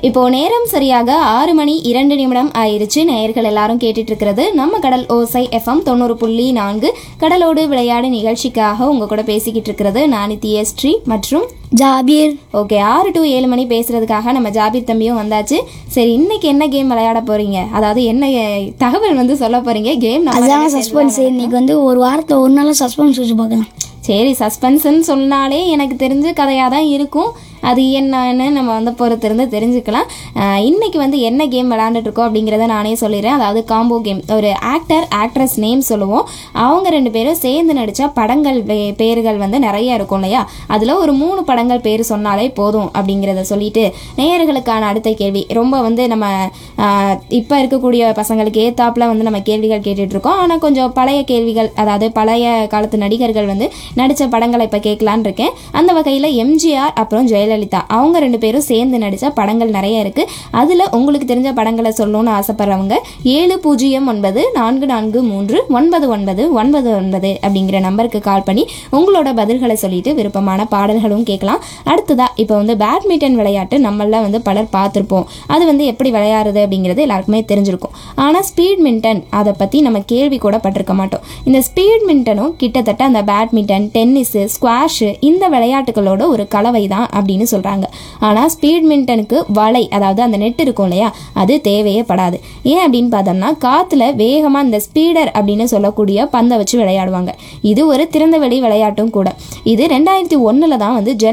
இப்போ நேரம் சரியாக ஆறு மணி இரண்டு நிமிடம் ஆயிருச்சு நேயர்கள் எல்லாரும் கேட்டுட்டு இருக்கிறது நம்ம கடல் ஓசை எஃப்எம் தொண்ணூறு புள்ளி நான்கு கடலோடு விளையாடு நிகழ்ச்சிக்காக உங்க கூட பேசிக்கிட்டு இருக்கிறது நான் தியஸ்ரீ மற்றும் ஜாபீர் ஓகே ஆறு டு ஏழு மணி பேசுறதுக்காக நம்ம ஜாபீர் தம்பியும் வந்தாச்சு சரி இன்னைக்கு என்ன கேம் விளையாட போறீங்க அதாவது என்ன அஹ், தகவல் வந்து சொல்ல போறீங்க கேம் அதாங்க சஸ்பென்ஸ் இன்னைக்கு வந்து ஒரு வாரத்தில் ஒரு நாள் சஸ்பென்ஸ் வச்சு பார்க்கலாம் சரி சஸ்பென்ஸ்ன்னு சொன்னாலே எனக்கு தெரிஞ்ச கதையாக தான் இருக்கும் அது என்னன்னு நம்ம வந்து பொறுத்திருந்து தெரிஞ்சுக்கலாம் ஆஹ் இன்னைக்கு வந்து என்ன கேம் விளாண்டுட்டு இருக்கோம் அப்படிங்கிறத நானே சொல்லிடுறேன் அதாவது காம்போ கேம் ஒரு ஆக்டர் ஆக்ட்ரஸ் நேம் சொல்லுவோம் அவங்க ரெண்டு பேரும் சேர்ந்து நடித்த படங்கள் வே- பேர்கள் வந்து நிறைய இருக்கும் இல்லையா அதில் ஒரு மூணு படங்கள் பேர் சொன்னாலே போதும் அப்படிங்கிறத சொல்லிட்டு நேயர்களுக்கான அடுத்த கேள்வி ரொம்ப வந்து நம்ம இப்போ இருக்கக்கூடிய பசங்களுக்கு ஏத்தாப்புல வந்து நம்ம கேள்விகள் கேட்டுட்டு இருக்கோம் ஆனால் கொஞ்சம் பழைய கேள்விகள் அதாவது பழைய காலத்து நடிகர்கள் வந்து நடித்த படங்களை இப்போ கேட்கலான்னு இருக்கேன் அந்த வகையில் எம்ஜிஆர் அப்புறம் ஜெயலலிதா அவங்க ரெண்டு பேரும் சேர்ந்து நடித்த படங்கள் நிறைய இருக்குது அதில் உங்களுக்கு தெரிஞ்ச படங்களை சொல்லணும்னு ஆசைப்படுறவங்க ஏழு பூஜ்ஜியம் ஒன்பது நான்கு நான்கு மூன்று ஒன்பது ஒன்பது ஒன்பது ஒன்பது அப்படிங்கிற நம்பருக்கு கால் பண்ணி உங்களோட பதில்களை சொல்லிட்டு விருப்பமான பாடல்களும் கேட்கலாம் அடுத்ததா இப்போ வந்து பேட்மிண்டன் விளையாட்டு நம்மள வந்து பலர் பார்த்துருப்போம் அது வந்து எப்படி விளையாடுறது அப்படிங்கிறது எல்லாருக்குமே தெரிஞ்சிருக்கும் ஆனால் ஸ்பீட் மின்டன் அதை பற்றி நம்ம கேள்வி கூட பட்டிருக்க மாட்டோம் இந்த ஸ்பீட் மின்டனும் கிட்டத்தட்ட அந்த பேட்மிண்டன் டென்னிஸு ஸ்குவாஷு இந்த விளையாட்டுகளோட ஒரு கலவை தான் அப்படின்னு சொல்கிறாங்க ஆனால் ஸ்பீட் மின்டனுக்கு வலை அதாவது அந்த நெட் இருக்கும் இல்லையா அது தேவையே படாது ஏன் அப்படின்னு பார்த்தோம்னா காற்றுல வேகமாக இந்த ஸ்பீடர் அப்படின்னு சொல்லக்கூடிய பந்தை வச்சு விளையாடுவாங்க இது ஒரு திறந்தவெளி விளையாட்டும் கூட இது ரெண்டாயிரத்தி ஒன்றில் தான் வந்து ஜெர்மனி